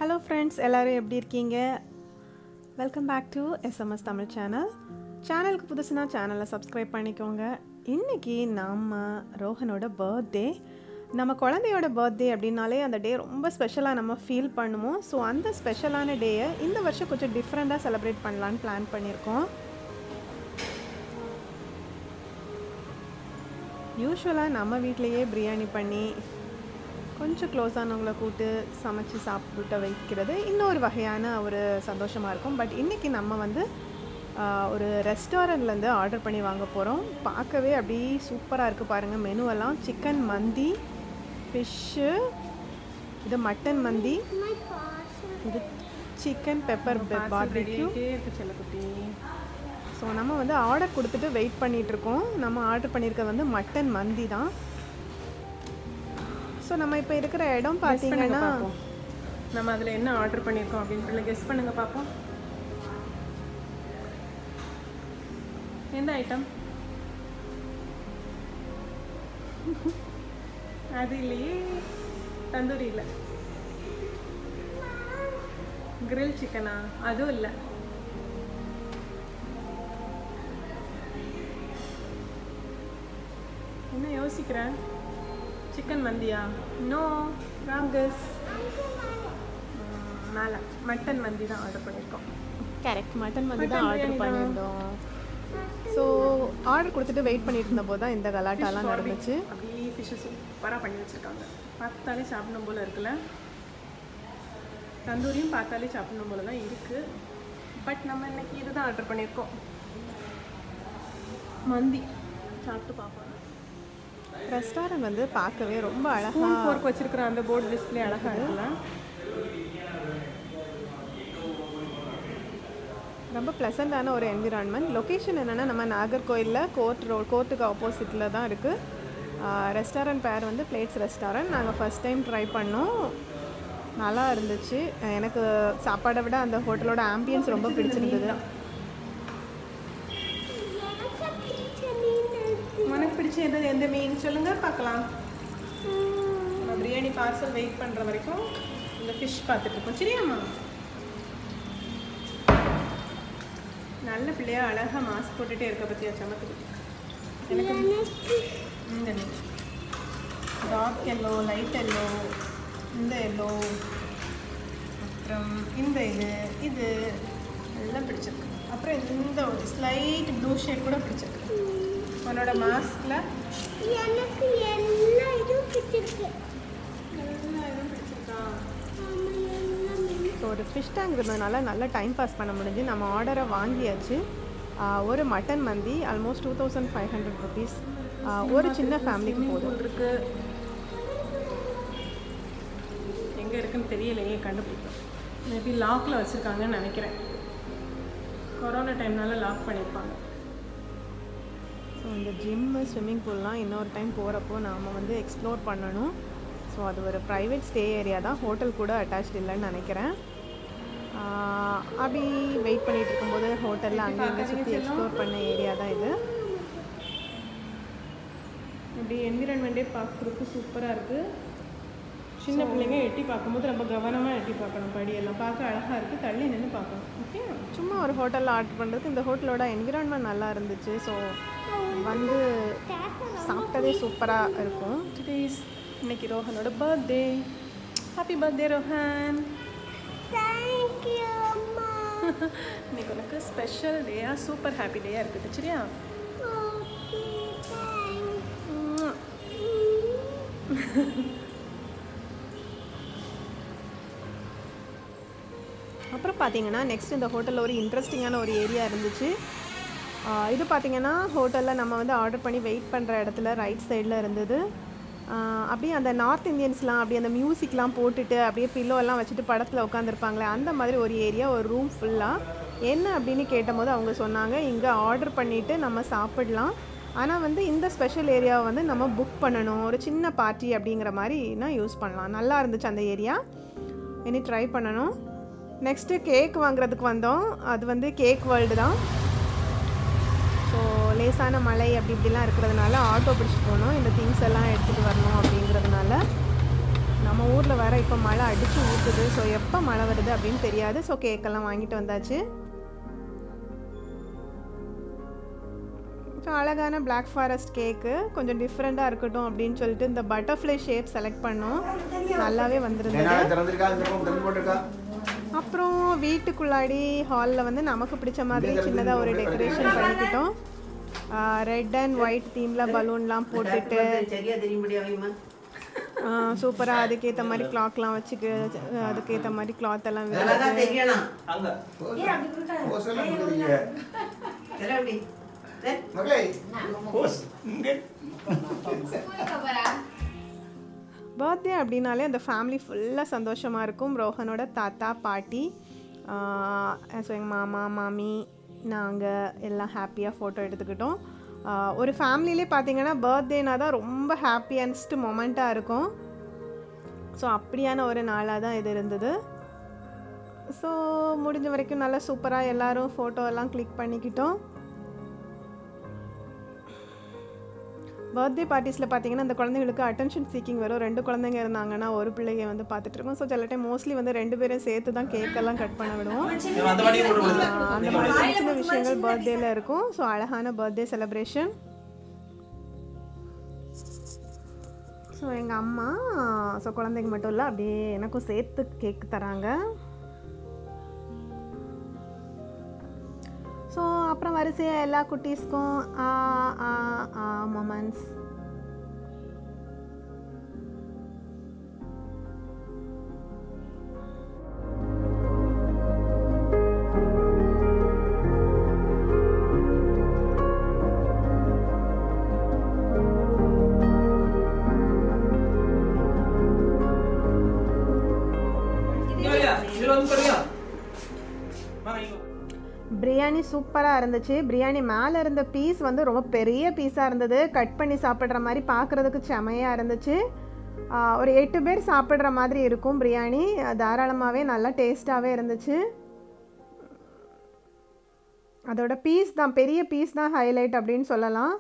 Hello friends எல்லோரும் எப்படி இருக்கீங்க welcome back to SMS Tamil channel சேனலுக்கு புதுசுனா சேனலை சப்ஸ்கிரைப் பண்ணிக்கோங்க இன்றைக்கி நம்ம ரோஹனோட பர்த்டே நம்ம குழந்தையோட பர்த்டே அப்படின்னாலே அந்த டே ரொம்ப ஸ்பெஷலாக நம்ம ஃபீல் பண்ணுவோம் ஸோ அந்த ஸ்பெஷலான டேயை இந்த வருஷம் கொஞ்சம் டிஃப்ரெண்ட்டாக செலிப்ரேட் பண்ணலான்னு பிளான் பண்ணியிருக்கோம் யூஸ்வலாக நம்ம வீட்டிலையே பிரியாணி பண்ணி கொஞ்சம் க்ளோஸ் ஆனவங்கள கூப்பிட்டு சமைச்சு சாப்பிட்டு வைக்கிறது இன்னொரு வகையான ஒரு சந்தோஷமாக இருக்கும் பட் இன்றைக்கி நம்ம வந்து ஆஹ், ஒரு ரெஸ்டாரண்ட்லேருந்து ஆர்டர் பண்ணி வாங்க போகிறோம் பார்க்கவே அப்படி சூப்பராக இருக்குது பாருங்கள் மெனுவெல்லாம் சிக்கன் மந்தி ஃபிஷ்ஷு இது மட்டன் மந்தி இது சிக்கன் பெப்பர் பார்பிக்யூ இருக்கு செல்லக்குட்டி ஸோ நம்ம வந்து ஆர்டர் கொடுத்துட்டு வெயிட் பண்ணிட்டு இருக்கோம் நம்ம ஆர்டர் பண்ணியிருக்கிறது வந்து மட்டன் மந்தி தான் ஸோ நம்ம இப்போ இருக்கிற இடம் பண்ணுங்க பார்த்தீங்கன்னா பார்ப்போம் நம்ம அதில் என்ன ஆர்டர் பண்ணியிருக்கோம் அப்படின்னு கெஸ் பண்ணுங்க பார்ப்போம் எந்த ஐட்டம் அது இல்லையே தந்தூரி இல்லை கிரில் சிக்கனா அதுவும் இல்லை என்ன யோசிக்கிறேன் சிக்கன் மந்தியா நோ ராங்கஸ் மேலே மட்டன் மந்தி தான் ஆர்டர் பண்ணியிருக்கோம் கரெக்ட் மட்டன் மந்தி தான் Mutton ஆர்டர் biryani தான். பண்ணியிருந்தோம் ஸோ ஆர்டர் கொடுத்துட்டு வெயிட் பண்ணிட்டு இருந்தபோது தான் இந்த கலாட்டாலாம் நடந்துச்சு அப்படியே ஃபிஷ்ஷை சூப்பராக பண்ணி வச்சுருக்காங்க பார்த்தாலே சாப்பிடணும் போல இருக்குல்ல தந்தூரியும் பார்த்தாலே சாப்பிடணும் போல தான் இருக்குது பட் நம்ம இன்னைக்கு இதுதான் ஆர்டர் பண்ணியிருக்கோம் மந்தி சாப்பிட்டு பார்ப்போம் ரெஸ்டாரண்ட் வந்து பார்க்கவே ரொம்ப அழகா ஸ்பூன் ஃபோர்க் வச்சிருக்கிற அந்த போர்டு டிஸ்பிளே அழகாக இருக்குல்ல ரொம்ப ப்ளசண்டான ஒரு என்விரான்மெண்ட் லொக்கேஷன் என்னென்னா நம்ம நாகர்கோயிலில் கோர்ட் ரோ கோர்ட்டுக்கு ஆப்போசிட்டில் தான் இருக்குது ரெஸ்டாரண்ட் பேர் வந்து பிளேட்ஸ் ரெஸ்டாரண்ட் நாங்கள் ஃபஸ்ட் டைம் ட்ரை பண்ணோம் நல்லா இருந்துச்சு அஹ் எனக்கு சாப்பாடை விட அந்த ஹோட்டலோட ஆம்பியன்ஸ் ரொம்ப பிடிச்சிருந்தது உனக்கு பிடிச்ச எது எந்த மீன் சொல்லுங்க பார்க்கலாம் நம்ம பிரியாணி பார்சல் வெயிட் பண்ணுற வரைக்கும் இந்த ஃபிஷ் பார்த்துட்டு இருக்கோம் சரியாம்மா நல்ல பிள்ளையா அழகாக மாஸ்க் போட்டுட்டே இருக்க பற்றியா சமத்துக்கு எனக்கு இந்த மீன் டார்க் எல்லோ லைட் எல்லோ இந்த எல்லோ அப்புறம் இந்த இது இது எல்லாம் பிடிச்சிருக்கு அப்புறம் இந்த ஒரு ஸ்லைட் ப்ளூ ஷேட் கூட பிடிச்சிருக்கு உன்னோட மாஸ்கில் எனக்கு எல்லா இதுவும் பிடிச்சிருக்கு எல்லா இதுவும் பிடிச்சிருக்கா ஆமா, எல்லாமே. ஸோ ஒரு ஃபிஷ் டேங்க் இருந்ததுனால நல்லா டைம் பாஸ் பண்ண முடிஞ்சு நம்ம ஆர்டரை வாங்கியாச்சு ஆஹ் ஒரு mutton mandi almost two thousand five hundred rupees ஒரு சின்ன ஃபேமிலிக்கு போதும் பூல் இருக்கு எங்கே இருக்குன்னு தெரியலையே கண்டுபிடிக்கும் மேபி லாக்கில் வச்சுருக்காங்கன்னு நினைக்கிறேன் கொரோனா டைம்னால லாக் பண்ணியிருப்பாங்க ஸோ இந்த ஜிம்மு ஸ்விம்மிங் பூல்லாம் இன்னொரு டைம் போகிறப்போ நாம் வந்து எக்ஸ்ப்ளோர் பண்ணணும் ஸோ அது ஒரு ப்ரைவேட் ஸ்டே ஏரியா தான் ஹோட்டல் கூட அட்டாச் இல்லைன்னு நினைக்கிறேன் ஆஹ் அப்படி வெயிட் பண்ணிட்டு இருக்கும்போது ஹோட்டலில் அங்கே இங்கே சுற்றி எக்ஸ்ப்ளோர் பண்ண ஏரியா தான் இது இப்படி என்விரான்மெண்ட்டே பார்க்குறதுக்கு சூப்பராக இருக்குது சின்ன பிள்ளைங்க எட்டி பார்க்கும்போது ரொம்ப கவனமாக எட்டி பார்க்கணும் படியெல்லாம் பார்க்க அழகாக இருக்குது தள்ளி நின்று பார்க்கணும் ஓகே சும்மா ஒரு ஹோட்டலில் ஆர்டர் பண்ணுறதுக்கு இந்த ஹோட்டலோட என்விரான்மெண்ட் நல்லா இருந்துச்சு ஸோ வந்து சாப்பிட்டதே சூப்பராக இருக்கும் டுடேஸ் இன்னைக்கு ரோஹனோட birthday happy birthday Rohan Thank you, அம்மா. இன்னைக்கு உனக்கு ஸ்பெஷல் டேயா சூப்பர் ஹாப்பி டேயா இருக்குது சரியா Okay, thanks. உம். அப்புறம் பார்த்தீங்கன்னா நெக்ஸ்ட் இந்த ஹோட்டலில் ஒரு இன்ட்ரெஸ்டிங்கான ஒரு ஏரியா இருந்துச்சு ஆஹ் இது பார்த்தீங்கன்னா ஹோட்டலில் நம்ம வந்து ஆர்டர் பண்ணி வெயிட் பண்ணுற இடத்துல ரைட் சைடில் இருந்தது ஆஹ் அப்படியே அந்த நார்த் இந்தியன்ஸ்லாம் அப்படியே அந்த மியூசிக்லாம் போட்டுட்டு அப்படியே pillow எல்லாம் வச்சுட்டு படத்தில் உட்காந்துருப்பாங்களே அந்த மாதிரி ஒரு ஏரியா ஒரு ரூம் ஃபுல்லாக என்ன அப்படின்னு கேட்டபோது அவங்க சொன்னாங்க இங்கே ஆர்டர் பண்ணிவிட்டு நம்ம சாப்பிடலாம் ஆனால் வந்து இந்த ஸ்பெஷல் ஏரியாவை வந்து நம்ம புக் பண்ணணும் ஒரு சின்ன பார்ட்டி அப்படிங்கிற மாதிரினா யூஸ் பண்ணலாம் நல்லா இருந்துச்சு அந்த ஏரியா இனி ட்ரை பண்ணணும் நெக்ஸ்ட்டு கேக் வாங்குறதுக்கு வந்தோம் அது வந்து கேக் வேர்ல்டு தான் ஸோ லேசான மழை அப்படி இப்படிலாம் இருக்கிறதுனால ஆட்டோ பிடிச்சிட்டு போகணும் இந்த திங்ஸ் எல்லாம் எடுத்துகிட்டு வரணும் அப்படிங்கிறதுனால நம்ம ஊரில் வர இப்போ மழை அடித்து ஊற்றுது ஸோ எப்போ மழை வருது அப்படின்னு தெரியாது ஸோ கேக்கெல்லாம் வாங்கிட்டு வந்தாச்சு ஸோ அழகான Black ஃபாரஸ்ட் கேக்கு கொஞ்சம் டிஃப்ரெண்ட்டாக இருக்கட்டும் அப்படின்னு சொல்லிட்டு இந்த பட்டர்ஃப்ளை ஷேப் செலக்ட் பண்ணோம் நல்லாவே வந்திருந்தது ஏன்னா திறந்திருக்கா இந்த பக்கம் திறந்து போட்டிருக்கா அப்புறம் வீட்டுக்குள்ளாடி ஹாலில் வந்து நமக்கு பிடிச்ச மாதிரி சின்னதாக ஒரு டெக்கரேஷன் பண்ணிக்கிட்டோம் ரெட் அண்ட் ஒயிட் தீமில் பலூன்லாம் போட்டுட்டு சரியா தெரியும்படியாவையுமா சூப்பராக அதுக்கேற்ற மாதிரி கிளாக்லாம் வச்சுக்கு அதுக்கேற்ற மாதிரி கிளாத் எல்லாம் நல்லா விரிச்சு தான் தெரியணும் போஸ் எல்லாம் கொடுக்குறீங்க எல்லாம் எப்படி ஏ, மகளே போஸ் இங்கே பர்த்டே அப்படின்னாலே அந்த ஃபேமிலி ஃபுல்லாக சந்தோஷமாக இருக்கும் ரோஹனோட தாத்தா பாட்டி ஸோ எங்கள் மாமா மாமி நாங்கள் எல்லாம் ஹாப்பியாக ஃபோட்டோ எடுத்துக்கிட்டோம் ஆஹ் ஒரு ஃபேமிலிலே பார்த்தீங்கன்னா பர்த்டேனா தான் ரொம்ப ஹாப்பியஸ்ட் மொமெண்ட்டாக இருக்கும் ஸோ அப்படியான ஒரு நாளாக தான் இது இருந்தது ஸோ முடிஞ்ச வரைக்கும் நல்லா சூப்பராக எல்லாரும் ஃபோட்டோ எல்லாம் கிளிக் பண்ணிக்கிட்டோம் பர்த்டே பார்ட்டிஸில் பார்த்தீங்கன்னா அந்த குழந்தைங்களுக்கு அட்டென்ஷன் சீக்கிங் வரும் ரெண்டு குழந்தைங்க இருந்தாங்கன்னா ஒரு பிள்ளைங்க வந்து பார்த்துட்டு இருக்கோம் ஸோ சில டைம் மோஸ்ட்லி வந்து ரெண்டு பேரும் சேர்த்து தான் கேக்கெல்லாம் கட் பண்ண விடுவோம் ஆஹ் அந்த மாதிரி சின்ன சின்ன விஷயங்கள் பர்த்டேல இருக்கும் ஸோ அழகான பர்த்டே செலிப்ரேஷன் ஸோ எங்கள் அம்மா ஸோ குழந்தைங்க மட்டும் இல்லை அப்படியே எனக்கும் சேர்த்து கேக் தராங்க ஸோ அப்புறம் வரிசையாக எல்லா குட்டீஸ்க்கும் ஆ ஆ ஆ மொமெண்ட்ஸ் பிரியாணி சூப்பராக இருந்துச்சு பிரியாணி மேலே இருந்த பீஸ் வந்து ரொம்ப பெரிய பீஸாக இருந்தது கட் பண்ணி சாப்பிட்ற மாதிரி பார்க்குறதுக்கு செமையாக இருந்துச்சு ஆஹ் ஒரு எட்டு பேர் சாப்பிட்ற மாதிரி இருக்கும் பிரியாணி தாராளமாகவே நல்லா டேஸ்ட்டாகவே இருந்துச்சு அதோட பீஸ் தான் பெரிய பீஸ் தான் ஹைலைட் அப்படின்னு சொல்லலாம்